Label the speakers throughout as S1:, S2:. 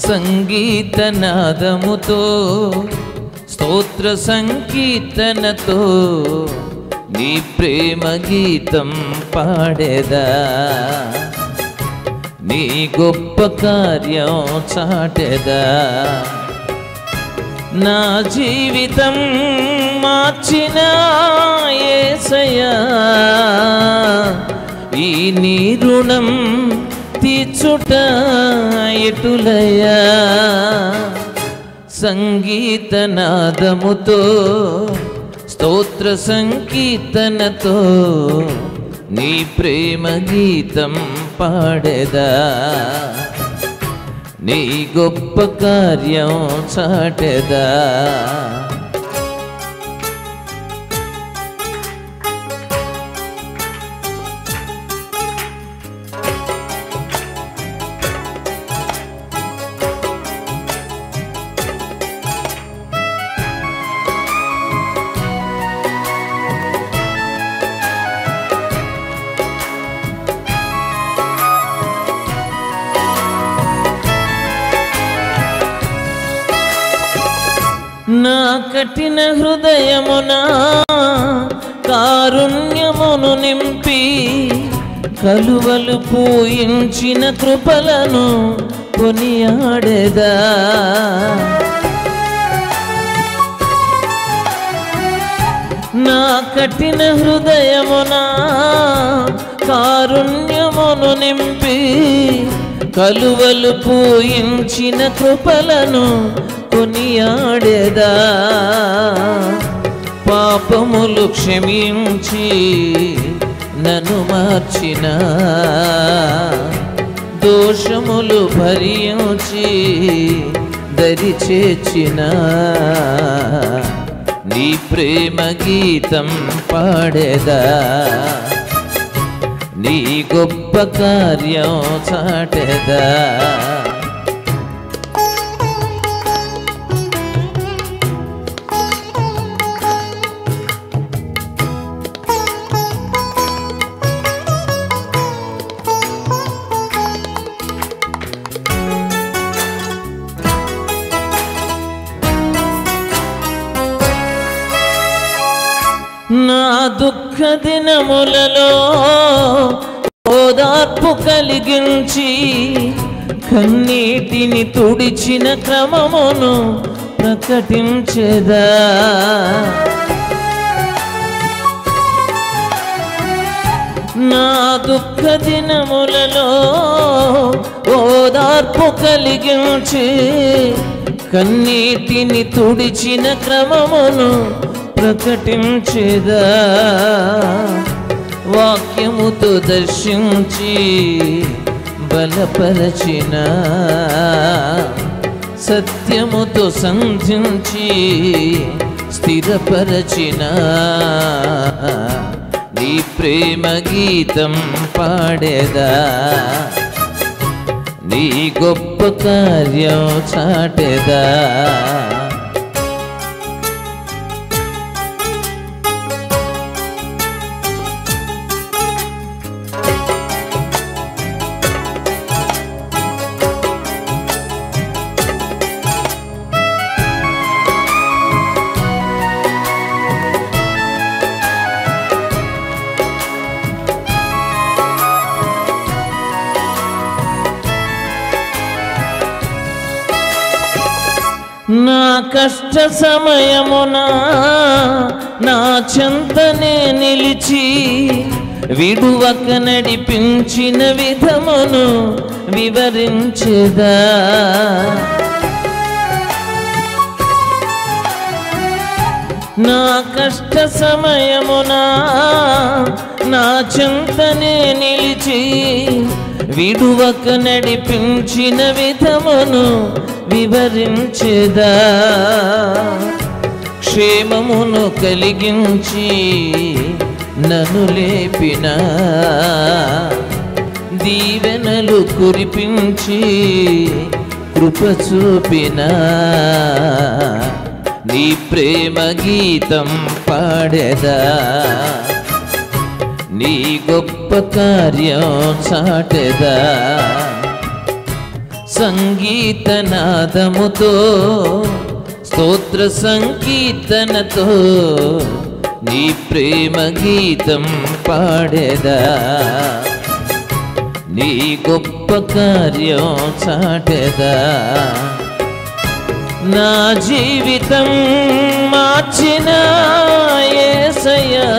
S1: సంగీతనాదముతో స్తోత్ర సంకీర్తనతో నీ ప్రేమ గీతం పాడేదా నీ గొప్ప కార్యం చాటెదా నా జీవితం మార్చిన యేసయ్యా ఈ నీ రుణం తీర్చుట ఎటులయ్యా సంగీతనాదముతో స్తోత్ర సంకీర్తనతో నీ ప్రేమ గీతం పాడేదా నీ గొప్ప కార్యం చాటెదా నా కఠిన హృదయమున కారుణ్యమును నింపి కలువలు పూయించిన కృపలను కొనియాడేదా నా కఠిన హృదయమున కారుణ్యమును నింపి కలువలు పూయించిన కృపలను కొనియాడేదా పాపములు క్షమించి నన్ను మార్చిన దోషములు భరించి దరి చేర్చిన నీ ప్రేమ గీతం పాడేదా నీ గొప్ప కార్యం చాటెదా నా దుఃఖ దినములలో ఓదార్పు కలిగించి కన్నీటిని తుడిచిన క్రమమును ప్రకటించెదా నా దుఃఖ దినములలో ఓదార్పు కలిగించి కన్నీటిని తుడిచిన క్రమమును ప్రకటించేదా వాక్యముతో దర్శించి బలపరచిన సత్యముతో సంధించి స్థిరపరచిన నీ ప్రేమ గీతం పాడేదా నీ గొప్ప కార్యం చాటెదా నా కష్ట సమయమున నా చెంతనే నిలిచి విడువక నడిపించిన విధమును వివరించెదా నా కష్ట సమయమున నా చింతనే నిలిచి విడువక నడిపించిన విధమును వివరించెదా క్షేమమును కలిగించి నన్ను లేపిన దీవెనలు కురిపించి కృప చూపిన నీ ప్రేమ గీతం పాడెదా నీ గొప్ప కార్యం చాటెదా సంగీతనాదముతో స్తోత్ర సంకీర్తనతో నీ ప్రేమ గీతం పాడేదా నీ గొప్ప కార్యం చాటెదా నా జీవితం మార్చిన యేసయ్యా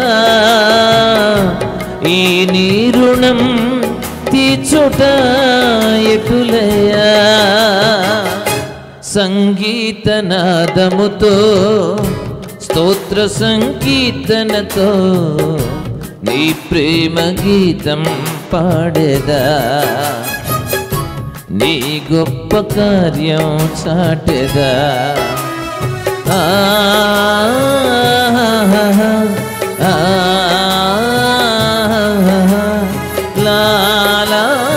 S1: ఈ నీ రుణం తీర్చుట ఎటులయ్యా సంగీతనాదముతో స్తోత్ర సంకీర్తనతో నీ ప్రేమ గీతం పాడేదా నీ గొప్ప కార్యం చాటెదా ఆ, ఆ, లా, లా,